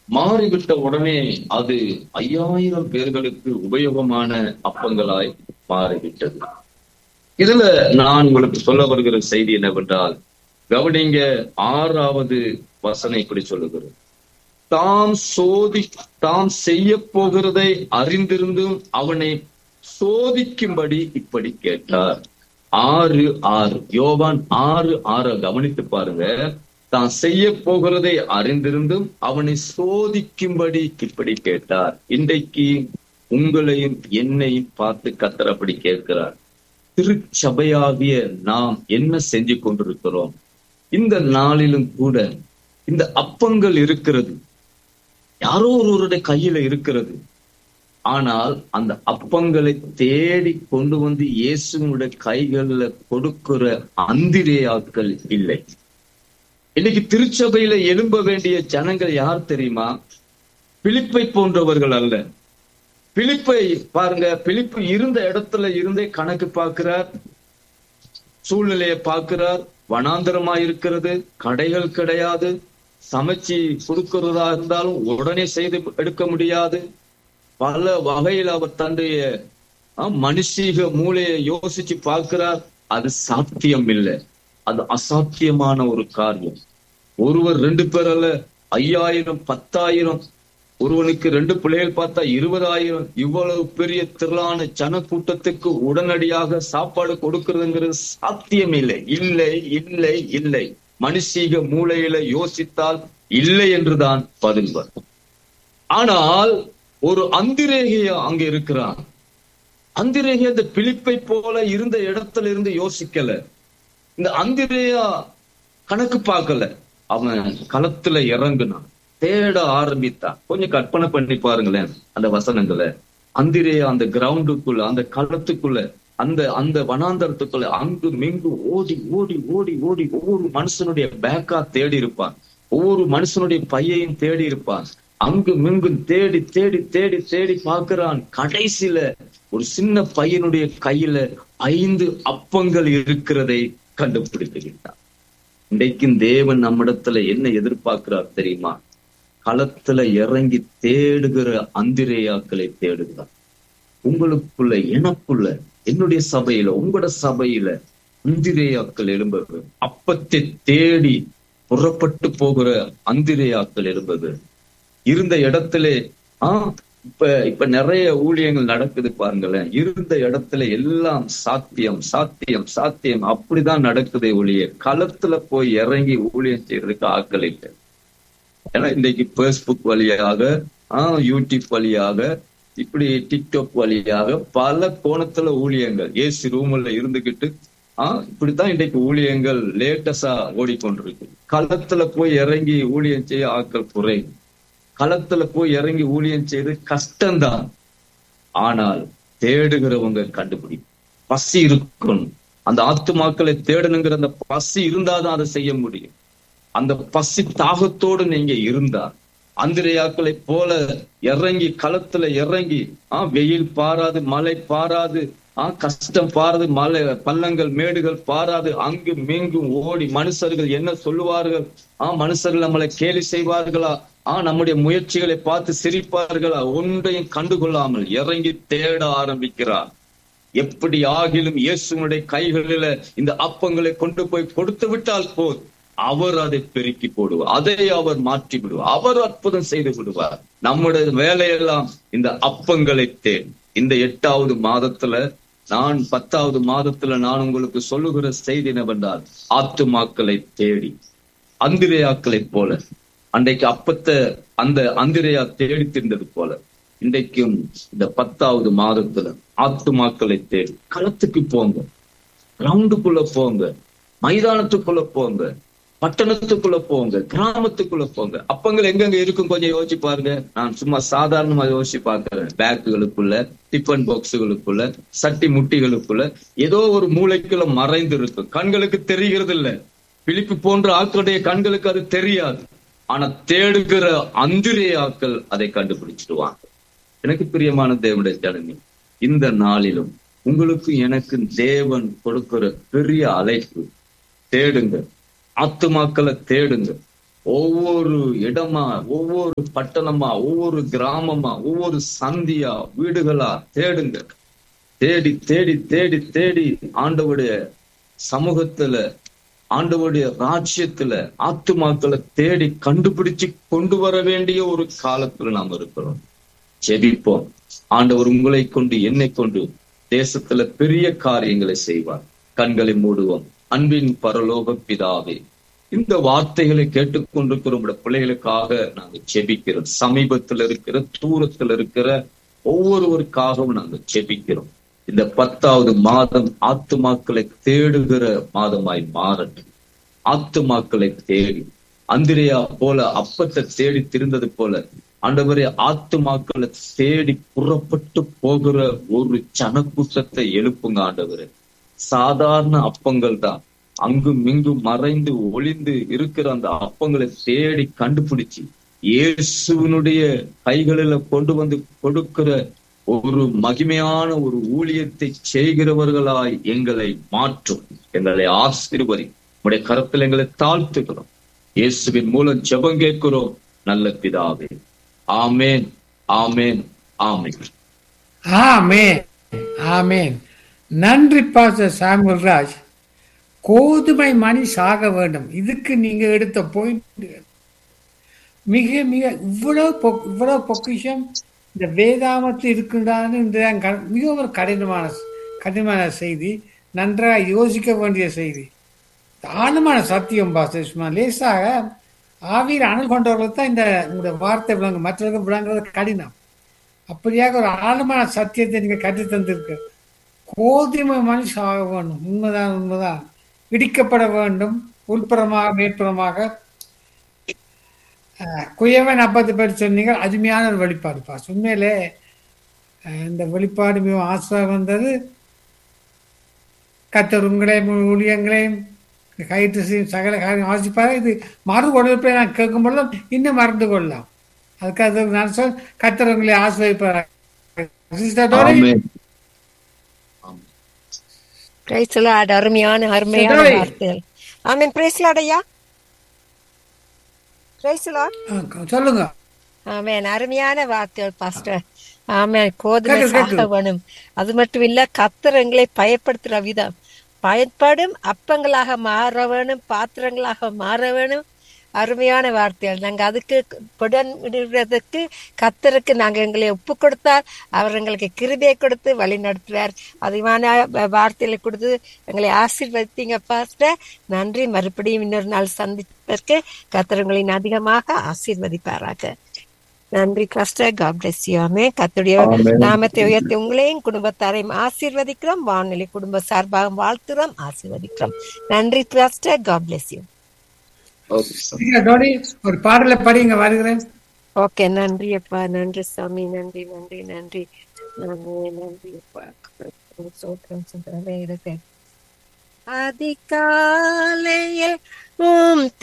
மாறிவிட்ட உடனே அது ஐயாயிரம் பேர்களுக்கு உபயோகமான அப்பங்களாய் மாறிவிட்டது இதுல நான் உங்களுக்கு சொல்ல வருகிற செய்தி என்னவென்றால் கவனிங்க ஆறாவது வசனம் இப்படி சொல்லுகிறது தாம் சோதி தாம் செய்ய போகிறதை அறிந்திருந்தும் அவனை சோதிக்கும்படி இப்படி கேட்டார் ஆறு ஆறு யோவான் ஆறு ஆறு கவனித்து பாருங்க தான் செய்ய போகிறதை அறிந்திருந்தும் அவனை சோதிக்கும்படி இப்படி கேட்டார் இன்றைக்கு உங்களையும் என்னையும் பார்த்து கத்தர் அப்படி கேட்கிறார் திருச்சபையாகிய நாம் என்ன செஞ்சு கொண்டிருக்கிறோம் இந்த நாளிலும் கூட இந்த அப்பங்கள் இருக்கிறது யாரோ ஒருவருடைய கையில இருக்கிறது ஆனால் அந்த அப்பங்களை தேடி கொண்டு வந்து இயேசுனுடைய கைகள்ல கொடுக்கிற அந்திரேயாக்கள் இல்லை இன்னைக்கு திருச்சபையில எழும்ப வேண்டிய ஜனங்கள் யார் தெரியுமா பிலிப்பை போன்றவர்கள் அல்ல பிலிப்பை பாருங்க பிலிப்பு இருந்த இடத்துல இருந்தே கணக்கு பார்க்கிறார் சூழ்நிலையை பார்க்கிறார் வனாந்தரமா இருக்கிறது கடைகள் கிடையாது சமைச்சு கொடுக்கிறதா இருந்தாலும் உடனே செய்து எடுக்க முடியாது பல வகையில் அவர் தன்னுடைய மனுஷீக மூளையை யோசிச்சு பார்க்கிறார் அது சாத்தியம் இல்லை அது அசாத்தியமான ஒரு காரியம் ஒருவர் ரெண்டு பேர் அல்ல ஐயாயிரம் பத்தாயிரம் ஒருவனுக்கு ரெண்டு பிள்ளைகள் பார்த்தா இருபதாயிரம் இவ்வளவு பெரிய திரளான ஜன கூட்டத்துக்கு உடனடியாக சாப்பாடு கொடுக்கிறதுங்கிறது சாத்தியம் இல்லை இல்லை இல்லை இல்லை மனுஷீக மூளையில யோசித்தால் இல்லை என்றுதான் பதில் வரும் ஆனால் ஒரு அந்திரேகிய அங்க இருக்கிறான் அந்திரேகிய அந்த பிலிப்பை போல இருந்த இடத்துல இருந்து யோசிக்கல இந்த அந்திரேயா கணக்கு பார்க்கல அவன் களத்துல இறங்குனான் தேட ஆரம்பித்தான் கொஞ்சம் கற்பனை பண்ணி பாருங்களேன் அந்த வசனங்களை அந்திரேயா அந்த கிரவுண்டுக்குள்ள அந்த களத்துக்குள்ள அந்த அந்த வனாந்தரத்துக்குள்ள அங்கு மிங்கு ஓடி ஓடி ஓடி ஓடி ஒவ்வொரு மனுஷனுடைய பேக்கா தேடி இருப்பான் ஒவ்வொரு மனுஷனுடைய பையையும் தேடி இருப்பான் அங்கு மிங்கும் தேடி தேடி தேடி தேடி பார்க்கிறான் கடைசியில ஒரு சின்ன பையனுடைய கையில ஐந்து அப்பங்கள் இருக்கிறதை கண்டுபிடித்துக்கிட்டான் இன்றைக்கும் தேவன் நம்மிடத்துல என்ன எதிர்பார்க்கிறார் தெரியுமா களத்துல இறங்கி தேடுகிற அந்திரேயாக்களை தேடுகிறார் உங்களுக்குள்ள எனக்குள்ள என்னுடைய சபையில உங்களோட சபையில அந்திரேயாக்கள் எழும்பது அப்பத்தை தேடி புறப்பட்டு போகிற அந்திரேயாக்கள் எழும்பது இருந்த இடத்திலே ஆஹ் இப்ப இப்ப நிறைய ஊழியங்கள் நடக்குது பாருங்களேன் இருந்த இடத்துல எல்லாம் சாத்தியம் சாத்தியம் சாத்தியம் அப்படிதான் நடக்குதே ஒழிய களத்துல போய் இறங்கி ஊழியம் செய்யறதுக்கு ஆட்கள் இல்லை ஏன்னா இன்னைக்கு பேஸ்புக் வழியாக ஆஹ் யூடியூப் வழியாக இப்படி டிக்டாக் வழியாக பல கோணத்துல ஊழியங்கள் ஏசி ரூம்ல இருந்துகிட்டு ஆஹ் இப்படித்தான் இன்றைக்கு ஊழியங்கள் லேட்டஸா ஓடிக்கொண்டிருக்கு களத்துல போய் இறங்கி ஊழியம் செய்ய ஆட்கள் குறையும் களத்துல போய் இறங்கி ஊழியம் செய்து கஷ்டம்தான் ஆனால் தேடுகிறவங்க கண்டுபிடி பசி இருக்கணும் அந்த ஆத்துமாக்களை தேடணுங்கிற அந்த பசி இருந்தாதான் அதை செய்ய முடியும் அந்த பசி தாகத்தோடு நீங்க இருந்தா அந்திரையாக்களை போல இறங்கி களத்துல இறங்கி ஆஹ் வெயில் பாராது மழை பாராது ஆஹ் கஷ்டம் பாராது மலை பள்ளங்கள் மேடுகள் பாராது அங்கு மீங்கும் ஓடி மனுஷர்கள் என்ன சொல்லுவார்கள் ஆஹ் மனுஷர்கள் நம்மளை கேலி செய்வார்களா ஆஹ் நம்முடைய முயற்சிகளை பார்த்து சிரிப்பார்களா ஒன்றையும் கண்டுகொள்ளாமல் இறங்கி தேட ஆரம்பிக்கிறார் எப்படி ஆகிலும் இயேசுனுடைய கைகளில இந்த அப்பங்களை கொண்டு போய் கொடுத்து விட்டால் போது அவர் அதை பெருக்கி போடுவார் அதை அவர் மாற்றி விடுவார் அவர் அற்புதம் செய்து விடுவார் நம்முடைய வேலையெல்லாம் இந்த அப்பங்களை தேன் இந்த எட்டாவது மாதத்துல நான் பத்தாவது மாதத்துல நான் உங்களுக்கு சொல்லுகிற செய்தி என்னவென்றால் ஆத்துமாக்களை தேடி அந்திரையாக்களை போல அன்றைக்கு அப்பத்தை அந்த அந்திரையா தேடி திரிந்தது போல இன்றைக்கும் இந்த பத்தாவது மாதத்துல ஆத்துமாக்களை தேடி களத்துக்கு போங்க கிரவுண்டுக்குள்ள போங்க மைதானத்துக்குள்ள போங்க பட்டணத்துக்குள்ள போங்க கிராமத்துக்குள்ள போங்க அப்பங்கள் எங்கெங்க இருக்கும் கொஞ்சம் யோசிச்சு பாருங்க நான் சும்மா சாதாரணமா யோசிச்சு பார்க்கிறேன் பேக்குகளுக்குள்ள டிஃபன் பாக்ஸுகளுக்குள்ள சட்டி முட்டிகளுக்குள்ள ஏதோ ஒரு மூளைக்குள்ள மறைந்து இருக்கும் கண்களுக்கு தெரிகிறது இல்ல பிலிப்பு போன்ற ஆட்களுடைய கண்களுக்கு அது தெரியாது ஆனா தேடுகிற அந்திரே ஆக்கள் அதை கண்டுபிடிச்சிடுவாங்க எனக்கு பிரியமான தேவனுடைய ஜனமே இந்த நாளிலும் உங்களுக்கு எனக்கு தேவன் கொடுக்கிற பெரிய அழைப்பு தேடுங்க ஆத்துமாக்களை தேடுங்க ஒவ்வொரு இடமா ஒவ்வொரு பட்டணமா ஒவ்வொரு கிராமமா ஒவ்வொரு சந்தியா வீடுகளா தேடுங்க தேடி தேடி தேடி தேடி ஆண்டவுடைய சமூகத்துல ஆண்டவருடைய ராஜ்யத்துல ஆத்துமாக்களை தேடி கண்டுபிடிச்சு கொண்டு வர வேண்டிய ஒரு காலத்துல நாம் இருக்கிறோம் ஜெபிப்போம் ஆண்டவர் உங்களை கொண்டு என்னை கொண்டு தேசத்துல பெரிய காரியங்களை செய்வார் கண்களை மூடுவோம் அன்பின் பரலோக பிதாவே இந்த வார்த்தைகளை கேட்டுக்கொண்டிருக்கிற உங்களுடைய பிள்ளைகளுக்காக நாங்க ஜெபிக்கிறோம் சமீபத்துல இருக்கிற தூரத்துல இருக்கிற ஒவ்வொருவருக்காகவும் நாங்க ஜெபிக்கிறோம் இந்த பத்தாவது மாதம் ஆத்துமாக்களை தேடுகிற மாதமாய் மாறட்டும் ஆத்துமாக்களை தேடி அந்திரையா போல அப்பத்தை தேடி திருந்தது போல ஆண்டவரே ஆத்துமாக்களை தேடி புறப்பட்டு போகிற ஒரு ஜனக்கூட்டத்தை எழுப்புங்க ஆண்டவரே சாதாரண அப்பங்கள் தான் அங்கும் இங்கும் மறைந்து ஒளிந்து இருக்கிற அந்த அப்பங்களை தேடி கண்டுபிடிச்சு இயேசுவினுடைய கைகளில கொண்டு வந்து கொடுக்கிற ஒரு மகிமையான ஒரு ஊழியத்தை செய்கிறவர்களாய் எங்களை மாற்றும் எங்களை ஆசீர்வதி உடைய கரத்தில் எங்களை தாழ்த்துகிறோம் இயேசுவின் மூலம் ஜெபம் கேட்கிறோம் நல்ல பிதாவே ஆமேன் ஆமேன் ஆமேன் ஆமேன் ஆமேன் நன்றி பாஸ்டர் சாமுel ராஜ் கோதுமை மணி சாக வேண்டும் இதுக்கு நீங்க எடுத்த பாயிண்ட் மிக மிக இவ்வளவு பொ- இவ்வளவு பொக்கிஷம் இந்த வேதாமத்தில் இருக்கின்றான்னு இன்றுதான் க- மிக ஒரு கடினமான கடினமான செய்தி நன்றாக யோசிக்க வேண்டிய செய்தி ஆழமான சத்தியம் பாஸ்டர் சும்மா லேசாக ஆவியில் அணுல் கொண்டவர்களுக்கு தான் இந்த உங்களுடைய வார்த்தை விளங்கு மற்றவர்கள் விளங்குறது கடினம் அப்படியாக ஒரு ஆழமான சத்தியத்தை நீங்க கற்றுத் தந்திருக்க கோதுமை மனுஷன் ஆக வேண்டும் உண்மைதான் உண்மைதான் இடிக்கப்பட வேண்டும் உள்புறமாக மேற்புறமாக அஹ், குயவன் அப்பத்தை பற்றி சொன்னீங்க அருமையான ஒரு வெளிப்பாடு பாஸ் உண்மையிலே அஹ், இந்த வெளிப்பாடு மிகவும் ஆசையாக வந்தது கத்தர் உங்களையும் உங்கள் ஊழியங்களையும் கயிற்று செய்யும் சகல காரியம் ஆசிப்பாரு இது மறு உடற்பை நான் கேட்கும் பொழுது இன்னும் மறந்து கொள்ளலாம் அதுக்காக நான் சொல் கத்தர் உங்களை ஆசிரியப்பார் ஆமென் பிரைஸ் லார்ட் அருமையான அருமையான சரி. வார்த்தைகள் ஆமென் பிரைஸ் லார்ட் ஐயா பிரைஸ் லார்ட் சொல்லுங்க ஆமென் அருமையான வார்த்தைகள் பாஸ்டர் ஆமென் கோதுமை கேக்குது, சாக கேக்குது. வேணும் அது மட்டும் இல்ல கத்தர் எங்களை பயப்படுத்துற விதம் பயன்படும் அப்பங்களாக மாற வேணும் பாத்திரங்களாக மாற வேணும் அருமையான வார்த்தைகள் நாங்க அதுக்கு புடன்பிடுறதுக்கு கத்தருக்கு நாங்க எங்களை ஒப்பு கொடுத்தால் அவர் எங்களுக்கு கிருபையை கொடுத்து வழி நடத்துவார் அதிகமான வ- வார்த்தைகளை கொடுத்து எங்களை ஆசீர்வதித்தீங்க பாஸ்டர் நன்றி மறுபடியும் இன்னொரு நாள் சந்திப்பதற்கு கத்தர் உங்களை இன்னும் அதிகமாக ஆசீர்வதிப்பாராக நன்றி பாஸ்டர் காட் பிளஸ் யூ ஆமே கத்துடைய ஆமென். நாமத்தை உயர்த்தி உங்களையும் குடும்பத்தாரையும் ஆசீர்வதிக்கிறோம் வானொலி குடும்ப சார்பாக வாழ்த்துறோம் ஆசீர்வதிக்கிறோம் நன்றி pastor God bless you okay sir. நீங்க டோனி ஒரு பாடலை படிங்க வருகிறேன் ஓகே நன்றி அப்பா நன்றி சாமி நன்றி நன்றி நன்றி நன்றி நன்றி அப்பா சோத்திரம் சுந்தரமே இருக்கு அதிகாலையில் உம்